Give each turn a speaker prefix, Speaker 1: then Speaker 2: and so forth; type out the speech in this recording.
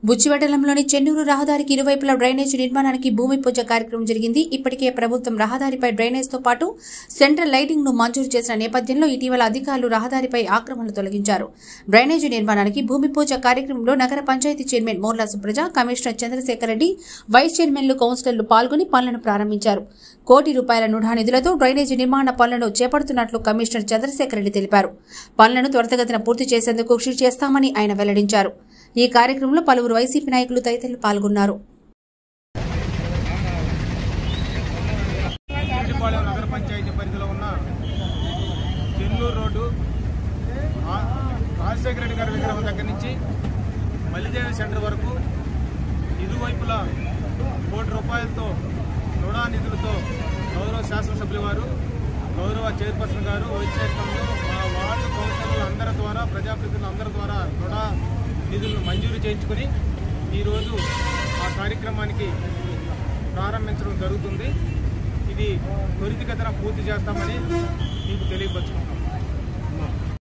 Speaker 1: బుచ్చివటలంలోని చెన్నూరు రహదారికి ఇరువైపులా డ్రైనేజ్ నిర్మాణానికి భూమి పూజ కార్యక్రమం జరిగింది ఇప్పటికే ప్రభుత్వం రహదారిపై డ్రైనేజ్ తో పాటు సెంట్రల్ లైటింగ్ ను మంజూరు చేసిన నేపథ్యంలో ఇటీవల అధికారులు రహదారిపై ఆక్రమణలు తొలగించారు డ్రైనేజీ నిర్మాణానికి భూమి పూజ కార్యక్రమంలో నగర panchayat chairman Morla Supraja commissioner Chandrasekhar Reddy vice చైర్మన్లు కౌన్సిలర్లు పాల్గొని పనులను ప్రారంభించారు కోటి రూపాయల నుఢా నిధులతో డ్రైనేజీ నిర్మాణ పనులను చేపడుతున్నట్లు కమిషనర్ చంద్రశేఖర్ రెడ్డి తెలిపారు పనులను త్వరితగతిన పూర్తి చేసేందుకు కృషి చేస్తామని ఆయన వెల్లడించారు ఈ కార్యక్రమంలో పలువురు వైసీపీ నాయకులు తదితరులు పాల్గొన్నారు
Speaker 2: రెడ్డిపాళెం నగర పంచాయతీ పరిధిలో ఉన్న చెన్నూరు రోడ్డు ఆ- రాజశేఖర రెడ్డి గారి విగ్రహం దగ్గర నుంచి మల్లిదేవి సెంటర్ వరకు ఇరువైపులా కోటి రూపాయలతో రుణా నిధులతో గౌరవ శాసనసభ్యుల వారు గౌరవ చైర్పర్సన్ గారు వైస్ చైర్మన్లు మా వార్డు కౌన్సిలర్లు అందరి ద్వారా ప్రజాప్రతినిధులు అందరి ద్వారా రుణా నిధులను మంజూరు చేయించుకుని ఈరోజు ఆ కార్యక్రమానికి ప్రారంభించడం జరుగుతుంది ఇది త్వరితగతిన పూర్తి చేస్తామని మీకు తెలియపరుచుకుంటున్నాం